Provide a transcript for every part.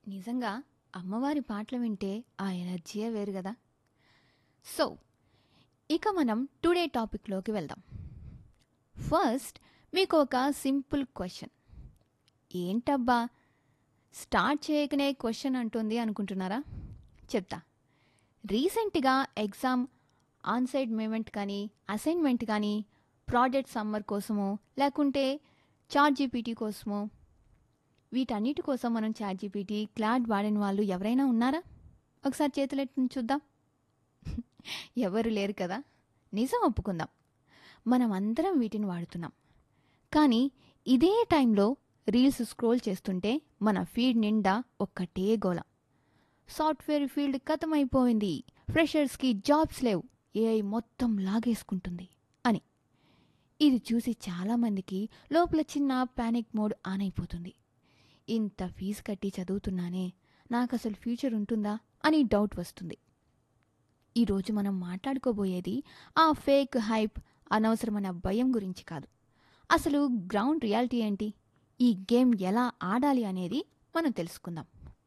నిజంగా అమ్మవారి పాటలు వింటే ఆ ఎనర్జీయే వేరు కదా సో ఇక మనం టుడే టాపిక్లోకి వెళ్దాం ఫస్ట్ మీకు ఒక సింపుల్ క్వశ్చన్ ఏంటబ్బా స్టార్ట్ చేయకనే క్వశ్చన్ అంటుంది అనుకుంటున్నారా చెప్తా రీసెంట్గా ఎగ్జామ్ ఆన్సైడ్ మూమెంట్ కానీ అసైన్మెంట్ కానీ ప్రాజెక్ట్ సమ్మర్ కోసమో లేకుంటే చాట్ జీపీటీ కోసమో వీటన్నిటి కోసం మనం చాట్ జీపీటీ క్లాడ్ వాడిన వాళ్ళు ఎవరైనా ఉన్నారా ఒకసారి చేతులెట్టి చూద్దాం ఎవరు లేరు కదా నిజం ఒప్పుకుందాం మనం అందరం వీటిని వాడుతున్నాం కానీ ఇదే టైంలో రీల్స్ స్క్రోల్ చేస్తుంటే మన ఫీడ్ నిండా ఒక్కటే గోల సాఫ్ట్వేర్ ఫీల్డ్ కథమైపోయింది ఫ్రెషర్స్కి జాబ్స్ లేవు ఏఐ మొత్తం లాగేసుకుంటుంది అని ఇది చూసి చాలామందికి లోపల చిన్న పానిక్ మోడ్ ఆన్ అయిపోతుంది ఇంత ఫీజు కట్టి చదువుతున్నానే నాకు అసలు ఫ్యూచర్ ఉంటుందా అని డౌట్ వస్తుంది ఈరోజు మనం మాట్లాడుకోబోయేది ఆ ఫేక్ హైప్ అనవసరమైన భయం గురించి కాదు అసలు గ్రౌండ్ రియాలిటీ ఏంటి ఈ గేమ్ ఎలా ఆడాలి అనేది మనం తెలుసుకుందాం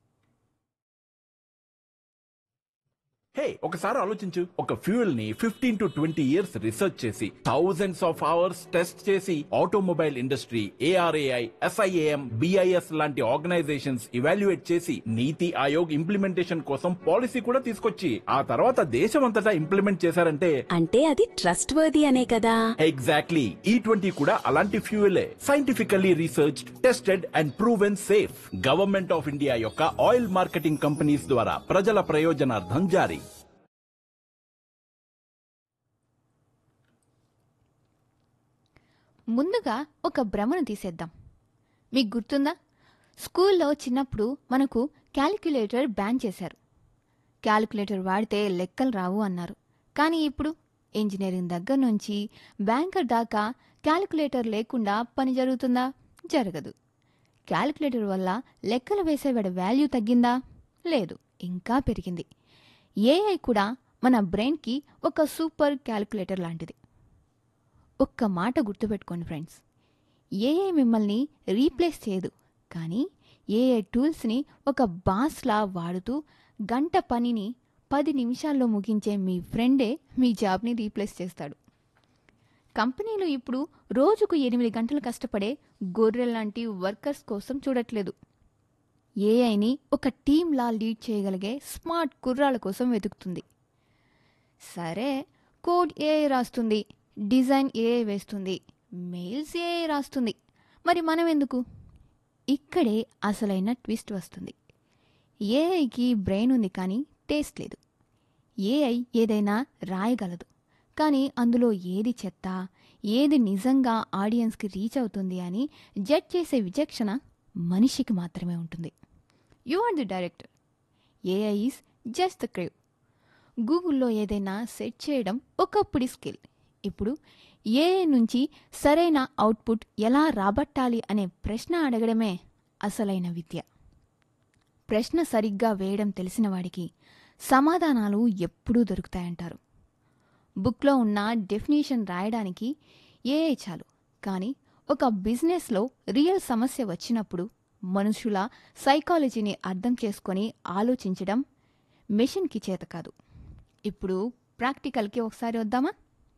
హే ఒకసారి ఆలోచించు ఒక ఫ్యూయల్ ని fifteen to twenty years research చేసి థౌజండ్స్ ఆఫ్ అవర్స్ టెస్ట్ చేసి automobile industry ARAI SIAM BIS లాంటి ఆర్గనైజేషన్స్ ఇవాల్యుయేట్ చేసి నీతి ఆయోగ్ ఇంప్లిమెంటేషన్ కోసం పాలసీ కూడా తీసుకొచ్చి ఆ తర్వాత దేశమంతటా ఇంప్లిమెంట్ చేశారంటే అంటే అది ట్రస్ట్ వర్ది అనే కదా ఎగ్జాక్ట్లీ ఈ ట్వంటీ కూడా అలాంటి ఫ్యూయలే scientifically research tested and proven safe government of India యొక్క ఆయిల్ మార్కెటింగ్ కంపెనీస్ ద్వారా ప్రజల ప్రయోజనార్థం జారీ ముందుగా ఒక భ్రమను తీసేద్దాం మీకు గుర్తుందా స్కూల్లో చిన్నప్పుడు మనకు క్యాలిక్యులేటర్ బ్యాన్ చేశారు క్యాలిక్యులేటర్ వాడితే లెక్కలు రావు అన్నారు కానీ ఇప్పుడు ఇంజనీరింగ్ దగ్గర నుంచి బ్యాంకర్ దాకా క్యాలిక్యులేటర్ లేకుండా పని జరుగుతుందా జరగదు క్యాలిక్యులేటర్ వల్ల లెక్కలు వేసేవాడి వాల్యూ తగ్గిందా లేదు ఇంకా పెరిగింది ఏఐ కూడా మన బ్రెయిన్కి ఒక సూపర్ క్యాలిక్యులేటర్ లాంటిది ఒక్క మాట గుర్తుపెట్టుకోండి ఫ్రెండ్స్ ఏఐ మిమ్మల్ని రీప్లేస్ చేయదు కానీ ఏఐ టూల్స్ని ఒక బాస్లా వాడుతూ గంట పనిని పది నిమిషాల్లో ముగించే మీ ఫ్రెండే మీ జాబ్ని రీప్లేస్ చేస్తాడు కంపెనీలు ఇప్పుడు రోజుకు ఎనిమిది గంటలు కష్టపడే గొర్రెల్లాంటి వర్కర్స్ కోసం చూడట్లేదు ఏఐని ఒక టీంలా లీడ్ చేయగలిగే స్మార్ట్ కుర్రాల కోసం వెతుకుతుంది సరే కోడ్ ఏఐ రాస్తుంది డిజైన్ ఏఐ వేస్తుంది మెయిల్స్ ఏఐ రాస్తుంది మరి మనం ఎందుకు ఇక్కడే అసలైన ట్విస్ట్ వస్తుంది ఏఐకి బ్రెయిన్ ఉంది కానీ టేస్ట్ లేదు ఏఐ ఏదైనా రాయగలదు కానీ అందులో ఏది చెత్త ఏది నిజంగా ఆడియన్స్కి రీచ్ అవుతుంది అని జడ్జ్ చేసే విచక్షణ మనిషికి మాత్రమే ఉంటుంది you are the director AI is just the crave గూగుల్లో ఏదైనా సెట్ చేయడం ఒకప్పుడు స్కిల్ ఇప్పుడు ఏఐ నుంచి సరైన అవుట్పుట్ ఎలా రాబట్టాలి అనే ప్రశ్న అడగడమే అసలైన విద్య ప్రశ్న సరిగ్గా వేయడం తెలిసిన వాడికి సమాధానాలు ఎప్పుడూ దొరుకుతాయంటారు బుక్లో ఉన్న డెఫినేషన్ రాయడానికి ఏఐ చాలు కానీ ఒక బిజినెస్లో రియల్ సమస్య వచ్చినప్పుడు మనుషుల సైకాలజీని అర్థం చేసుకొని ఆలోచించడం మెషిన్కి చేత కాదు ఇప్పుడు ప్రాక్టికల్కి ఒకసారి వద్దామా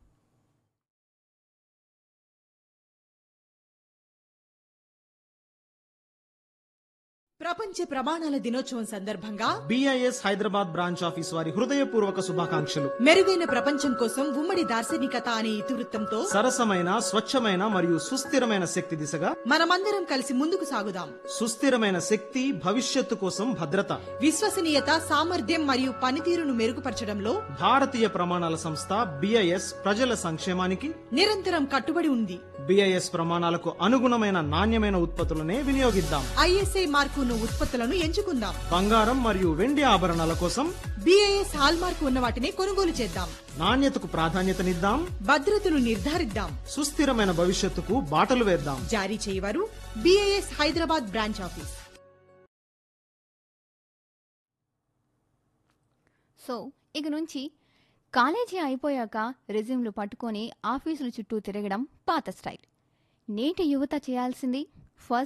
ప్రపంచ ప్రమాణాల దినోత్సవం సందర్భంగా బిఐఎస్ హైదరాబాద్ బ్రాంచ్ ఆఫీస్ వారి హృదయపూర్వక శుభాకాంక్షలు మెరుగైన ప్రపంచం కోసం ఉమ్మడి దార్శనికత అనే ఇతివృత్తంతో సరసమైన స్వచ్ఛమైన మరియు సుస్థిరమైన శక్తి దిశగా మనమందరం కలిసి ముందుకు సాగుదాం సుస్థిరమైన శక్తి భవిష్యత్తు కోసం భద్రత విశ్వసనీయత సామర్థ్యం మరియు పనితీరును మెరుగుపరచడంలో భారతీయ ప్రమాణాల సంస్థ బిఐఎస్ ప్రజల సంక్షేమానికి నిరంతరం కట్టుబడి ఉంది బిఐఎస్ ప్రమాణాలకు అనుగుణమైన నాణ్యమైన ఉత్పత్తులనే వినియోగిద్దాం ఐఎస్ఐ మార్కున్న ఉత్పత్తులను ఎంచుకుందాం బంగారం మరియు వెండి ఆభరణాల కోసం బిఐఎస్ హాల్ మార్కు ఉన్న వాటిని కొనుగోలు చేద్దాం నాణ్యతకు ప్రాధాన్యతనిద్దాం భద్రతను నిర్ధారిద్దాం సుస్థిరమైన భవిష్యత్తుకు బాటలు వేద్దాం జారీ చేయవారు BIS Hyderabad branch office so ఇక నుంచి కాలేజీ అయిపోయాక రెజ్యూమ్లు పట్టుకొని ఆఫీసుల చుట్టూ తిరగడం పాత స్టైల్ నేటి యువత చేయాల్సింది ఫస్ట్